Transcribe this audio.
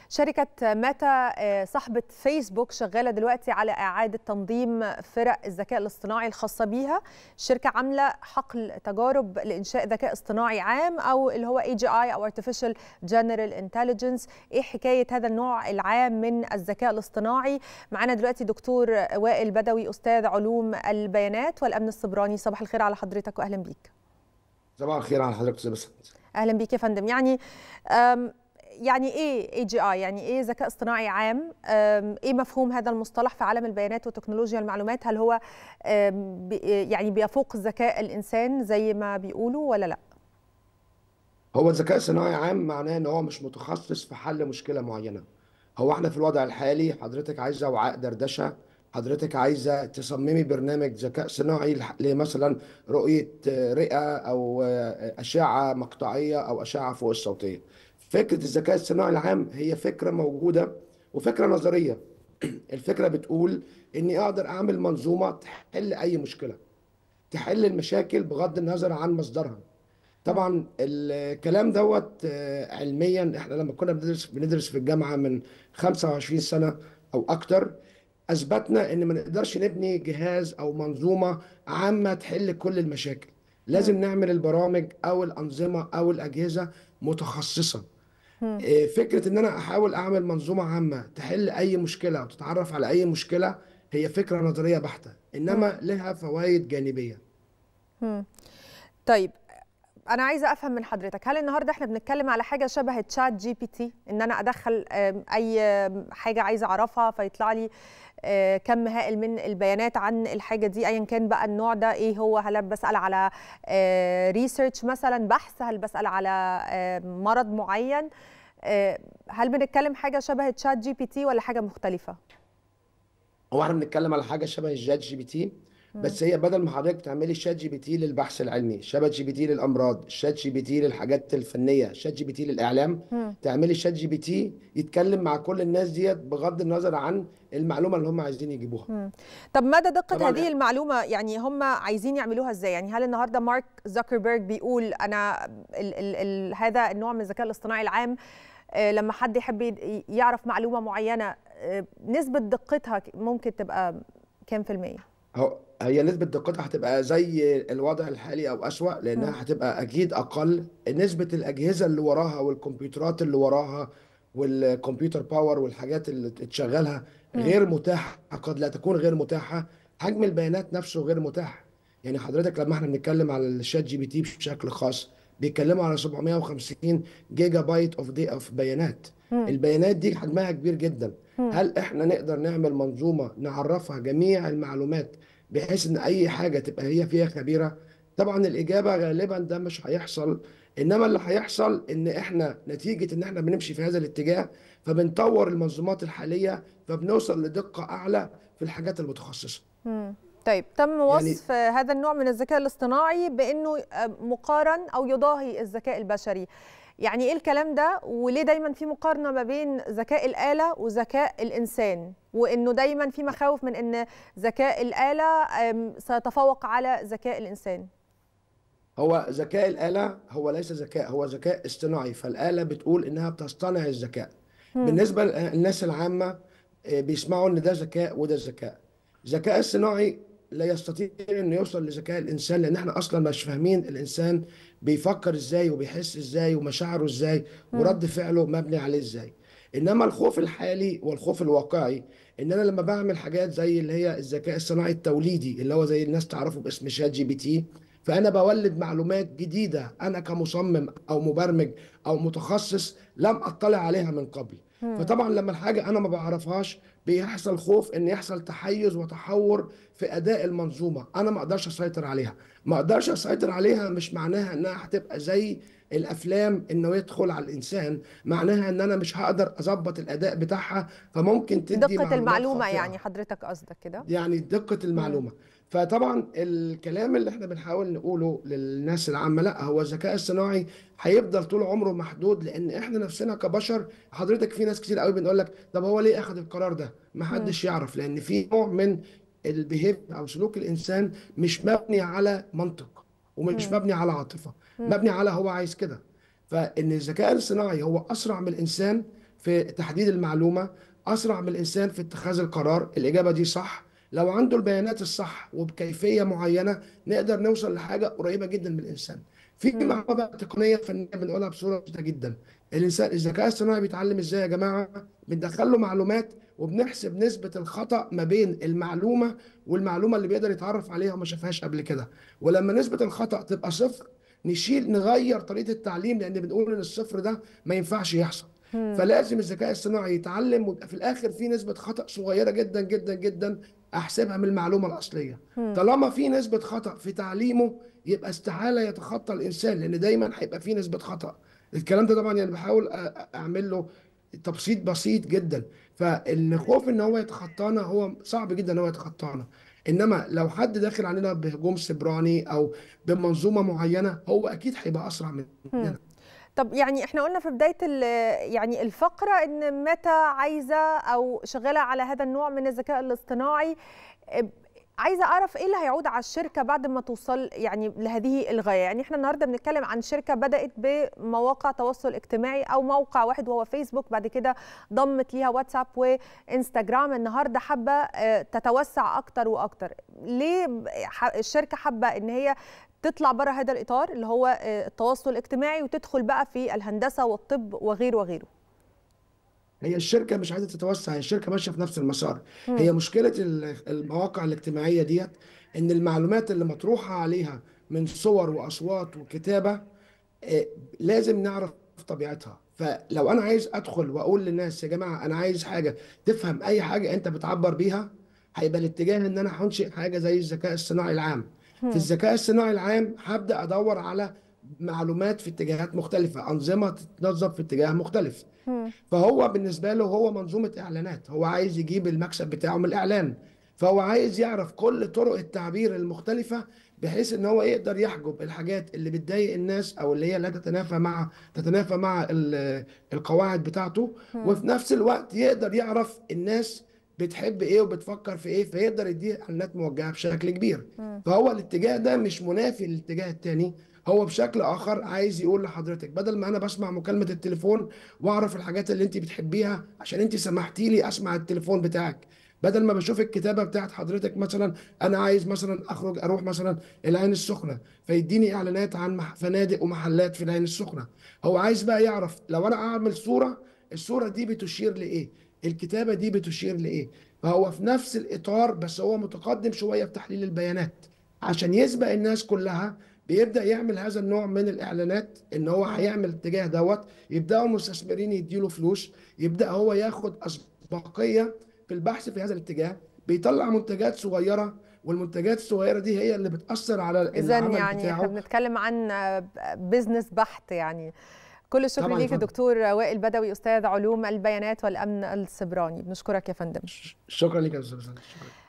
شركة ميتا صاحبة فيسبوك شغالة دلوقتي على إعادة تنظيم فرق الذكاء الاصطناعي الخاصة بيها الشركة عاملة حقل تجارب لإنشاء ذكاء اصطناعي عام أو اللي هو AGI أو Artificial General Intelligence إيه حكاية هذا النوع العام من الذكاء الاصطناعي معنا دلوقتي دكتور وائل بدوي أستاذ علوم البيانات والأمن السبراني صباح الخير على حضرتك وأهلا بيك صباح الخير على حضرتك استاذ بسنت اهلا بيك يا فندم يعني يعني ايه اي جي اي يعني ايه ذكاء اصطناعي عام ايه مفهوم هذا المصطلح في عالم البيانات وتكنولوجيا المعلومات هل هو يعني بيفوق ذكاء الانسان زي ما بيقولوا ولا لا هو الذكاء الصناعي عام معناه ان هو مش متخصص في حل مشكله معينه هو احنا في الوضع الحالي حضرتك عايزه وعاء دردشه حضرتك عايزه تصممي برنامج ذكاء صناعي لمثلا رؤيه رئه او اشعه مقطعيه او اشعه فوق الصوتيه فكره الذكاء الصناعي العام هي فكره موجوده وفكره نظريه الفكره بتقول اني اقدر اعمل منظومه تحل اي مشكله تحل المشاكل بغض النظر عن مصدرها طبعا الكلام دوت علميا احنا لما كنا بندرس بندرس في الجامعه من 25 سنه او اكتر اثبتنا ان ما نقدرش نبني جهاز او منظومه عامه تحل كل المشاكل لازم نعمل البرامج او الانظمه او الاجهزه متخصصه فكره ان انا احاول اعمل منظومه عامه تحل اي مشكله او تتعرف على اي مشكله هي فكره نظريه بحته انما لها فوائد جانبيه طيب انا عايزه افهم من حضرتك هل النهارده احنا بنتكلم على حاجه شبه تشات جي بي تي ان انا ادخل اي حاجه عايزه اعرفها فيطلع لي كم هائل من البيانات عن الحاجه دي ايا كان بقى النوع ده ايه هو هل بسال على ريسيرش مثلا بحث هل بسال على مرض معين هل بنتكلم حاجه شبه تشات جي بي تي ولا حاجه مختلفه هو احنا بنتكلم على حاجه شبه الشات جي بي تي بس هي بدل ما حضرتك تعملي شات جي بي تي للبحث العلمي شات جي بي تي للامراض شات جي بي تي للحاجات الفنيه شات جي بي تي للاعلام م. تعملي شات جي بي تي يتكلم مع كل الناس ديت بغض النظر عن المعلومه اللي هم عايزين يجيبوها م. طب مدى دقه هذه المعلومه يعني هم عايزين يعملوها ازاي يعني هل النهارده مارك زكربيرج بيقول انا ال ال ال هذا النوع من الذكاء الاصطناعي العام لما حد يحب يعرف معلومه معينه نسبه دقتها ممكن تبقى كام في الميه هو هي نسبة دقتها هتبقى زي الوضع الحالي أو أسوأ لأنها هتبقى أكيد أقل نسبة الأجهزة اللي وراها والكمبيوترات اللي وراها والكمبيوتر باور والحاجات اللي تشغلها غير متاحة قد لا تكون غير متاحة حجم البيانات نفسه غير متاح يعني حضرتك لما احنا بنتكلم على الشات جي بي تي بشكل خاص بيتكلموا على 750 جيجا بايت اوف دي اوف بيانات البيانات دي حجمها كبير جدا هل احنا نقدر نعمل منظومه نعرفها جميع المعلومات بحيث ان اي حاجه تبقى هي فيها خبيره طبعا الاجابه غالبا ده مش هيحصل انما اللي هيحصل ان احنا نتيجه ان احنا بنمشي في هذا الاتجاه فبنطور المنظومات الحاليه فبنوصل لدقه اعلى في الحاجات المتخصصه طيب تم وصف يعني هذا النوع من الذكاء الاصطناعي بانه مقارن او يضاهي الذكاء البشري يعني ايه الكلام ده وليه دايما في مقارنه ما بين ذكاء الاله وذكاء الانسان وانه دايما في مخاوف من ان ذكاء الاله سيتفوق على ذكاء الانسان هو ذكاء الاله هو ليس ذكاء هو ذكاء اصطناعي فالاله بتقول انها بتصطنع الذكاء بالنسبه للناس العامه بيسمعوا ان ده ذكاء وده ذكاء الذكاء الصناعي لا يستطيع انه يوصل لذكاء الانسان لان احنا اصلا مش فاهمين الانسان بيفكر ازاي وبيحس ازاي ومشاعره ازاي ورد فعله مبني عليه ازاي انما الخوف الحالي والخوف الواقعي ان انا لما بعمل حاجات زي اللي هي الذكاء الصناعي التوليدي اللي هو زي الناس تعرفه باسم شات جي بي تي فانا بولد معلومات جديده انا كمصمم او مبرمج او متخصص لم اطلع عليها من قبل فطبعا لما الحاجه انا ما بعرفهاش بيحصل خوف ان يحصل تحيز وتحور في اداء المنظومه انا ما اقدرش اسيطر عليها ما اقدرش اسيطر عليها مش معناها انها هتبقى زي الافلام انه يدخل على الانسان معناها ان انا مش هقدر اظبط الاداء بتاعها فممكن تدي دقه المعلومه خطيرة. يعني حضرتك قصدك كده يعني دقه المعلومه فطبعا الكلام اللي احنا بنحاول نقوله للناس العامه لا هو الذكاء الصناعي هيفضل طول عمره محدود لان احنا نفسنا كبشر حضرتك في ناس كتير قوي بنقول لك طب هو ليه اخذ القرار ده ما حدش يعرف لان في نوع من البيهيف او سلوك الانسان مش مبني على منطق ومش مم. مبني على عاطفه مم. مبني على هو عايز كده فان الذكاء الصناعي هو اسرع من الانسان في تحديد المعلومه اسرع من الانسان في اتخاذ القرار الاجابه دي صح لو عنده البيانات الصح وبكيفيه معينه نقدر نوصل لحاجه قريبه جدا من الانسان في مم. معلومه بقى تقنيه فنيه بنقولها بصوره بسيطه جدا الانسان الذكاء الصناعي بيتعلم ازاي يا جماعه بندخل له معلومات وبنحسب نسبه الخطا ما بين المعلومه والمعلومه اللي بيقدر يتعرف عليها وما شافهاش قبل كده ولما نسبه الخطا تبقى صفر نشيل نغير طريقه التعليم لان بنقول ان الصفر ده ما ينفعش يحصل مم. فلازم الذكاء الصناعي يتعلم ويبقى في الاخر في نسبه خطا صغيره جدا جدا جدا احسبها من المعلومه الاصليه مم. طالما في نسبه خطا في تعليمه يبقى استحاله يتخطى الانسان لان دايما هيبقى في نسبه خطا الكلام ده طبعا يعني بحاول أ- أ- اعمل له تبسيط بسيط جدا فالخوف ان هو يتخطانا هو صعب جدا ان هو يتخطانا انما لو حد داخل علينا بهجوم سبراني او بمنظومه معينه هو اكيد هيبقى اسرع مننا مم. طب يعني احنا قلنا في بدايه ال- يعني الفقره ان متى عايزه او شغاله على هذا النوع من الذكاء الاصطناعي اب- عايزه اعرف ايه اللي هيعود على الشركه بعد ما توصل يعني لهذه الغايه يعني احنا النهارده بنتكلم عن شركه بدات بمواقع تواصل اجتماعي او موقع واحد وهو فيسبوك بعد كده ضمت ليها واتساب وانستجرام النهارده حابه آه، تتوسع اكتر واكتر ليه ب- ح- الشركه حابه ان هي تطلع بره هذا الاطار اللي هو آه، التواصل الاجتماعي وتدخل بقى في الهندسه والطب وغيره وغيره هي الشركة مش عايزة تتوسع هي الشركة ماشية في نفس المسار مم. هي مشكلة ال- المواقع الاجتماعية ديت إن المعلومات اللي مطروحة عليها من صور وأصوات وكتابة آه، لازم نعرف طبيعتها فلو أنا عايز أدخل وأقول للناس يا جماعة أنا عايز حاجة تفهم أي حاجة أنت بتعبر بيها هيبقى الاتجاه إن أنا هنشئ حاجة زي الذكاء الصناعي العام في مم. الذكاء الصناعي العام هبدأ أدور على معلومات في اتجاهات مختلفة أنظمة تتنظم في اتجاه مختلف مم. فهو بالنسبة له هو منظومة إعلانات هو عايز يجيب المكسب بتاعه من الإعلان فهو عايز يعرف كل طرق التعبير المختلفة بحيث إن هو يقدر يحجب الحاجات اللي بتضايق الناس أو اللي هي لا تتنافى مع تتنافى مع ال- القواعد بتاعته مم. وفي نفس الوقت يقدر يعرف الناس بتحب إيه وبتفكر في إيه فيقدر يديه إعلانات موجهة بشكل كبير مم. فهو الاتجاه ده مش منافي للاتجاه التاني هو بشكل اخر عايز يقول لحضرتك بدل ما انا بسمع مكالمه التليفون واعرف الحاجات اللي انت بتحبيها عشان انت سمحتي لي اسمع التليفون بتاعك بدل ما بشوف الكتابه بتاعت حضرتك مثلا انا عايز مثلا اخرج اروح مثلا العين السخنه فيديني اعلانات عن مح- فنادق ومحلات في العين السخنه هو عايز بقى يعرف لو انا اعمل صوره الصوره دي بتشير لايه الكتابه دي بتشير لايه فهو في نفس الاطار بس هو متقدم شويه في تحليل البيانات عشان يسبق الناس كلها بيبدأ يعمل هذا النوع من الإعلانات إن هو مم. هيعمل الاتجاه دوت يبدأوا المستثمرين يديله فلوس يبدأ هو ياخد أسبقية في البحث في هذا الاتجاه بيطلع منتجات صغيرة والمنتجات الصغيرة دي هي اللي بتأثر على اذا العمل يعني احنا بتاعه بنتكلم عن بزنس بحت يعني كل الشكر طبعا يا ليك فندم دكتور وائل بدوي استاذ علوم البيانات والامن السبراني بنشكرك يا فندم شكرا لك يا أستاذ شكرا